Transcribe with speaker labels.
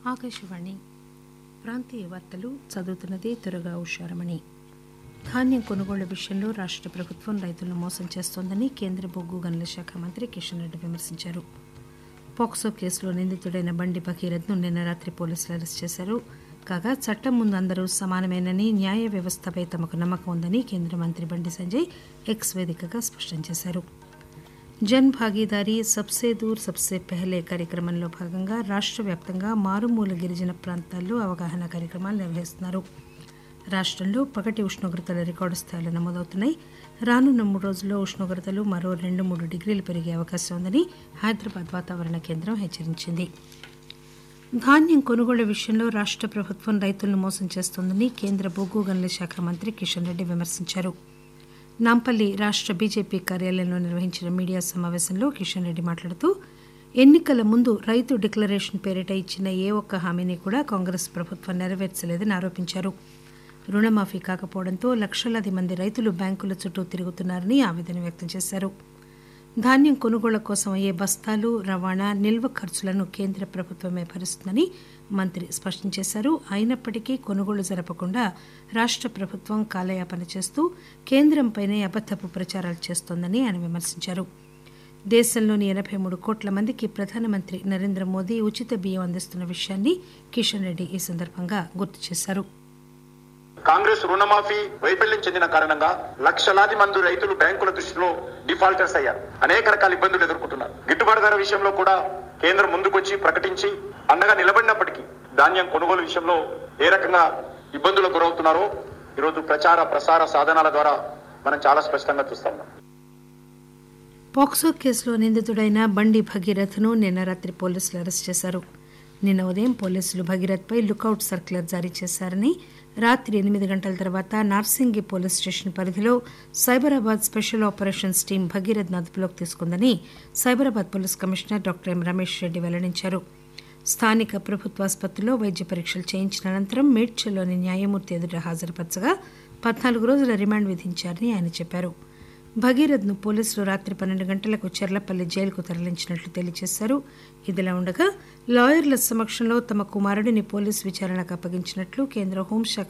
Speaker 1: ఆకాశవాణి ప్రాంతీయ వార్తలు చదువుతున్నది త్వరగా ఉషారమణి ధాన్యం కొనుగోళ్ల విషయంలో రాష్ట ప్రభుత్వం రైతులను మోసం చేస్తోందని కేంద్ర బొగ్గు గనుల శాఖ మంత్రి కిషన్ రెడ్డి విమర్శించారు పోక్సో కేసులో నిందితుడైన బండి భగీరథ్ను నిన్న రాత్రి పోలీసులు అరెస్ట్ చేశారు కాగా చట్టం ముందు అందరూ సమానమేనని న్యాయ వ్యవస్థపై తమకు నమ్మకం ఉందని కేంద్ర మంత్రి బండి సంజయ్ ఎక్స్ వేదికగా స్పష్టం చేశారు జన్ భాగీదారీ సబ్సే దూర్ సబ్సే పెహలే కార్యక్రమంలో భాగంగా రాష్ట్ర వ్యాప్తంగా మారుమూల గిరిజన ప్రాంతాల్లో అవగాహన కార్యక్రమాలు నిర్వహిస్తున్నారు రాష్ట్రంలో పగటి ఉష్ణోగ్రతలు రికార్డు స్థాయిలో నమోదవుతున్నాయి రానున్న మూడు రోజుల్లో ఉష్ణోగ్రతలు మరో రెండు మూడు డిగ్రీలు పెరిగే అవకాశం ఉందని హైదరాబాద్ వాతావరణ కేంద్రం హెచ్చరించింది ధాన్యం కొనుగోళ్ల విషయంలో రాష్ట ప్రభుత్వం రైతులను మోసం చేస్తోందని కేంద్ర బొగ్గు గనుల శాఖ మంత్రి కిషన్ రెడ్డి విమర్శించారు నాంపల్లి రాష్ట బీజేపీ కార్యాలయంలో నిర్వహించిన మీడియా సమావేశంలో కిషన్ రెడ్డి మాట్లాడుతూ ఎన్నికల ముందు రైతు డిక్లరేషన్ పేరిట ఇచ్చిన ఏ ఒక్క హామీని కూడా కాంగ్రెస్ ప్రభుత్వం నెరవేర్చలేదని ఆరోపించారు రుణమాఫీ కాకపోవడంతో లక్షలాది మంది రైతులు బ్యాంకుల చుట్టూ తిరుగుతున్నారని ఆవేదన వ్యక్తం చేశారు ధాన్యం కొనుగోళ్ల కోసం అయ్యే బస్తాలు రవాణా నిల్వ ఖర్చులను కేంద్ర ప్రభుత్వమే భరిస్తుందని మంత్రి స్పష్టం చేశారు అయినప్పటికీ కొనుగోళ్లు జరపకుండా రాష్ట ప్రభుత్వం కాలయాపన చేస్తూ కేంద్రంపైనే అబద్దపు ప్రచారాలు చేస్తోందని ఆయన విమర్శించారు దేశంలోని ఎనబై మూడు కోట్ల మందికి ప్రధానమంత్రి నరేంద్ర మోదీ ఉచిత బియ్యం అందిస్తున్న విషయాన్ని కిషన్ రెడ్డి ఈ సందర్భంగా గుర్తు చేశారు
Speaker 2: కాంగ్రెస్ రుణమాఫీ వైఫల్యం చెందిన కారణంగా లక్షలాది మంది రైతులు బ్యాంకుల దృష్టిలో డిఫాల్టర్స్ అయ్యారు అనేక రకాల ఇబ్బందులు ఎదుర్కొంటున్నారు గిట్టుబాటు ధర విషయంలో కూడా కేంద్రం ముందుకొచ్చి ప్రకటించి అండగా నిలబడినప్పటికీ ధాన్యం కొనుగోలు విషయంలో ఏ రకంగా ఇబ్బందులకు గురవుతున్నారో ఈరోజు ప్రచార ప్రసార సాధనాల ద్వారా మనం చాలా స్పష్టంగా చూస్తా ఉన్నాం
Speaker 1: పోక్సో కేసులో నిందితుడైన బండి భగీరథ్ను నిన్న రాత్రి పోలీసులు అరెస్ట్ చేశారు నిన్న ఉదయం పోలీసులు భగీరథ్పై లుకౌట్ సర్క్యులర్ జారీ చేశారని రాత్రి ఎనిమిది గంటల తర్వాత నార్సింగి పోలీస్ స్టేషన్ పరిధిలో Cyberabad special operations team Bhagirath అదుపులోకి తీసుకుందని Cyberabad police commissioner doctor M Ramesh Reddy వెల్లడించారు స్థానిక ప్రభుత్వాసుపత్రిలో వైద్య పరీక్షలు చేయించిన అనంతరం మేడ్చల్లోని న్యాయమూర్తి ఎదుట హాజరుపరచగా పద్నాలుగు రోజుల రిమాండ్ విధించారని ఆయన చెప్పారు భగీరథ్ను పోలీసులు రాత్రి పన్నెండు గంటలకు చెర్లపల్లి జైలుకు తరలించినట్లు తెలియజేశారు ఇదిలా ఉండగా లాయర్ల సమక్షంలో తమ కుమారుడిని పోలీసు విచారణకు అప్పగించినట్లు కేంద్ర హోంశాఖ